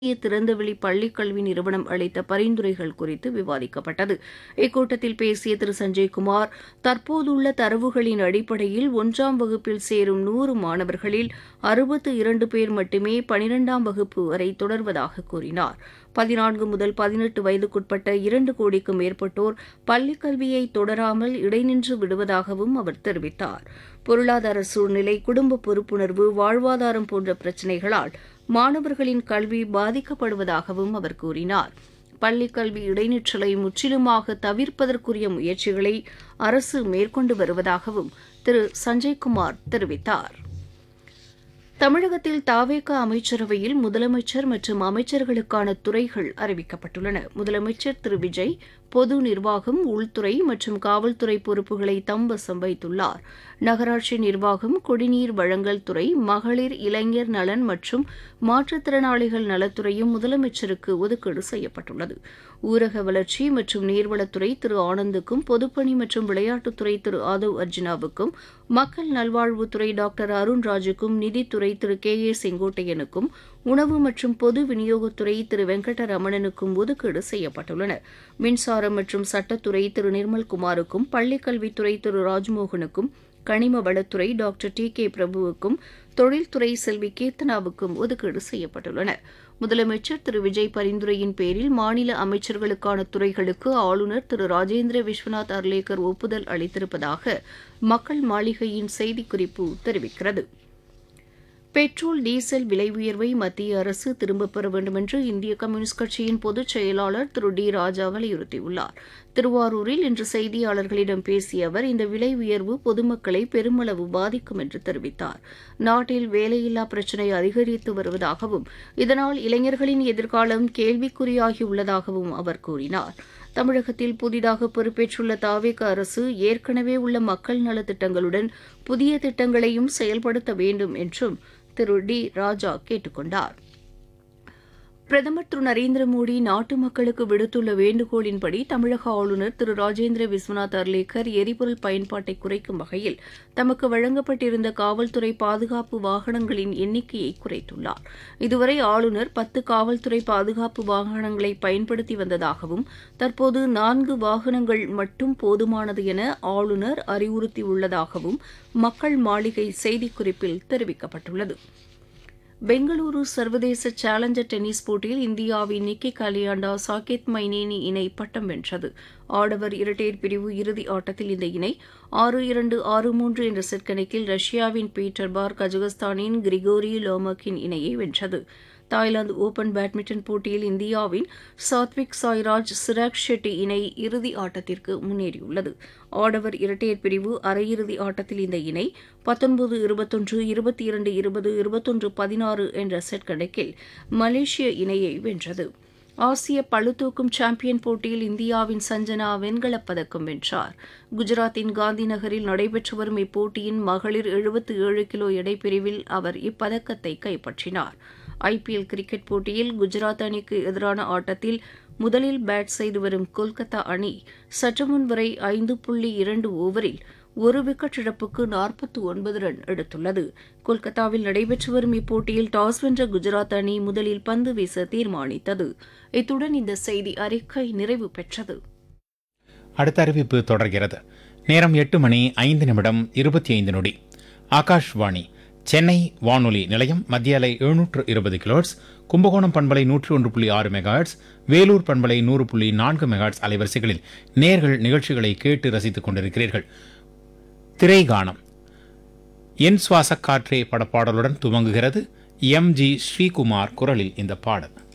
தேசிய திறந்தவெளி பள்ளிக் கல்வி நிறுவனம் அளித்த பரிந்துரைகள் குறித்து விவாதிக்கப்பட்டது இக்கூட்டத்தில் பேசிய திரு சஞ்சய்குமார் தற்போதுள்ள தரவுகளின் அடிப்படையில் ஒன்றாம் வகுப்பில் சேரும் நூறு மாணவர்களில் அறுபத்து இரண்டு பேர் மட்டுமே பனிரெண்டாம் வகுப்பு வரை தொடர்வதாக கூறினார் பதினான்கு முதல் பதினெட்டு வயதுக்குட்பட்ட இரண்டு கோடிக்கும் மேற்பட்டோர் பள்ளிக் கல்வியை தொடராமல் இடைநின்று விடுவதாகவும் அவர் தெரிவித்தார் பொருளாதார சூழ்நிலை குடும்ப பொறுப்புணர்வு வாழ்வாதாரம் போன்ற பிரச்சினைகளால் மாணவர்களின் கல்வி பாதிக்கப்படுவதாகவும் அவர் கூறினார் பள்ளிக் கல்வி இடைநிற்றலை முற்றிலுமாக தவிர்ப்பதற்குரிய முயற்சிகளை அரசு மேற்கொண்டு வருவதாகவும் திரு சஞ்சய்குமார் தெரிவித்தார் தமிழகத்தில் தாவேக அமைச்சரவையில் முதலமைச்சர் மற்றும் அமைச்சர்களுக்கான துறைகள் அறிவிக்கப்பட்டுள்ளன முதலமைச்சர் திரு விஜய் பொது நிர்வாகம் உள்துறை மற்றும் காவல்துறை பொறுப்புகளை தம்வசம் வைத்துள்ளார் நகராட்சி நிர்வாகம் குடிநீர் வழங்கல் துறை மகளிர் இளைஞர் நலன் மற்றும் மாற்றுத்திறனாளிகள் நலத்துறையும் முதலமைச்சருக்கு ஒதுக்கீடு செய்யப்பட்டுள்ளது ஊரக வளர்ச்சி மற்றும் நீர்வளத்துறை திரு ஆனந்துக்கும் பொதுப்பணி மற்றும் விளையாட்டுத்துறை திரு ஆதவ் அர்ஜுனாவுக்கும் மக்கள் நல்வாழ்வுத்துறை டாக்டர் அருண்ராஜுக்கும் நிதித்துறை திரு கே ஏ செங்கோட்டையனுக்கும் உணவு மற்றும் பொது விநியோகத்துறை திரு வெங்கடரமணனுக்கும் ஒதுக்கீடு செய்யப்பட்டுள்ளன மின்சாரம் மற்றும் சட்டத்துறை திரு நிர்மல்குமாருக்கும் பள்ளிக்கல்வித்துறை திரு ராஜ்மோகனுக்கும் கனிம வளத்துறை டாக்டர் டி கே பிரபுவுக்கும் தொழில்துறை செல்வி கீர்த்தனாவுக்கும் ஒதுக்கீடு செய்யப்பட்டுள்ளன முதலமைச்சர் திரு விஜய் பரிந்துரையின் பேரில் மாநில அமைச்சர்களுக்கான துறைகளுக்கு ஆளுநர் திரு ராஜேந்திர விஸ்வநாத் அர்லேக்கர் ஒப்புதல் அளித்திருப்பதாக மக்கள் மாளிகையின் செய்திக்குறிப்பு தெரிவிக்கிறது பெட்ரோல் டீசல் விலை உயர்வை மத்திய அரசு திரும்பப் பெற வேண்டுமென்று இந்திய கம்யூனிஸ்ட் கட்சியின் பொதுச் செயலாளர் திரு டி ராஜா வலியுறுத்தியுள்ளார் திருவாரூரில் இன்று செய்தியாளர்களிடம் பேசிய அவர் இந்த விலை உயர்வு பொதுமக்களை பெருமளவு பாதிக்கும் என்று தெரிவித்தார் நாட்டில் வேலையில்லா பிரச்சினை அதிகரித்து வருவதாகவும் இதனால் இளைஞர்களின் எதிர்காலம் கேள்விக்குறியாகியுள்ளதாகவும் அவர் கூறினார் தமிழகத்தில் புதிதாக பொறுப்பேற்றுள்ள தாவேக அரசு ஏற்கனவே உள்ள மக்கள் நலத்திட்டங்களுடன் புதிய திட்டங்களையும் செயல்படுத்த வேண்டும் என்றும் திரு டி ராஜா கேட்டுக் கொண்டார் பிரதமர் திரு நரேந்திர மோடி நாட்டு மக்களுக்கு விடுத்துள்ள வேண்டுகோளின்படி தமிழக ஆளுநர் திரு ராஜேந்திர விஸ்வநாத் அர்லேக்கர் எரிபொருள் பயன்பாட்டை குறைக்கும் வகையில் தமக்கு வழங்கப்பட்டிருந்த காவல்துறை பாதுகாப்பு வாகனங்களின் எண்ணிக்கையை குறைத்துள்ளார் இதுவரை ஆளுநர் பத்து காவல்துறை பாதுகாப்பு வாகனங்களை பயன்படுத்தி வந்ததாகவும் தற்போது நான்கு வாகனங்கள் மட்டும் போதுமானது என ஆளுநர் அறிவுறுத்தியுள்ளதாகவும் மக்கள் மாளிகை செய்திக்குறிப்பில் தெரிவிக்கப்பட்டுள்ளது பெங்களூரு சர்வதேச சேலஞ்சர் டென்னிஸ் போட்டியில் இந்தியாவின் நிக்கி கலியாண்டா சாகேத் மைனேனி இணை பட்டம் வென்றது ஆடவர் இரட்டையர் பிரிவு இறுதி ஆட்டத்தில் இந்த இணை ஆறு இரண்டு ஆறு மூன்று என்ற செட் கணக்கில் ரஷ்யாவின் பீட்டர் பார் கஜகஸ்தானின் கிரிகோரி லோமக்கின் இணையை வென்றது தாய்லாந்து ஓபன் பேட்மிண்டன் போட்டியில் இந்தியாவின் சாத்விக் சாய்ராஜ் சிராக் ஷெட்டி இணை இறுதி ஆட்டத்திற்கு முன்னேறியுள்ளது ஆடவர் இரட்டையர் பிரிவு அரையிறுதி ஆட்டத்தில் இந்த இணை பத்தொன்பது இருபத்தொன்று இருபத்தி இரண்டு இருபது இருபத்தொன்று பதினாறு என்ற செட் கணக்கில் மலேசிய இணையை வென்றது ஆசிய பளுதூக்கும் சாம்பியன் போட்டியில் இந்தியாவின் சஞ்சனா வெண்கலப் பதக்கம் வென்றார் குஜராத்தின் காந்தி நகரில் நடைபெற்று வரும் இப்போட்டியின் மகளிர் எழுபத்து ஏழு கிலோ எடைப்பிரிவில் அவர் இப்பதக்கத்தை கைப்பற்றினார் ஐபிஎல் கிரிக்கெட் போட்டியில் குஜராத் அணிக்கு எதிரான ஆட்டத்தில் முதலில் பேட் செய்து வரும் கொல்கத்தா அணி சற்றுமுன் வரை ஐந்து புள்ளி இரண்டு ஓவரில் ஒரு விக்கெட் இழப்புக்கு நாற்பத்தி ஒன்பது ரன் எடுத்துள்ளது கொல்கத்தாவில் நடைபெற்று வரும் இப்போட்டியில் டாஸ் வென்ற குஜராத் அணி முதலில் பந்து வீச தீர்மானித்தது இத்துடன் இந்த செய்தி அறிக்கை நிறைவு பெற்றது அடுத்த அறிவிப்பு தொடர்கிறது நேரம் எட்டு மணி ஐந்து நிமிடம் இருபத்தி ஐந்து நொடி ஆகாஷ்வாணி சென்னை வானொலி நிலையம் மத்திய அலை எழுநூற்று இருபது கிலோட்ஸ் கும்பகோணம் பண்பலை நூற்று ஒன்று புள்ளி ஆறு மெகாஹெட்ஸ் வேலூர் பண்பலை நூறு புள்ளி நான்கு மெகாஹெட்ஸ் அலைவரிசைகளில் நேர்கள் நிகழ்ச்சிகளை கேட்டு ரசித்துக் கொண்டிருக்கிறீர்கள் திரைகானம் என் சுவாச காற்றே படப்பாடலுடன் துவங்குகிறது எம் ஜி ஸ்ரீகுமார் குரலில் இந்த பாடல்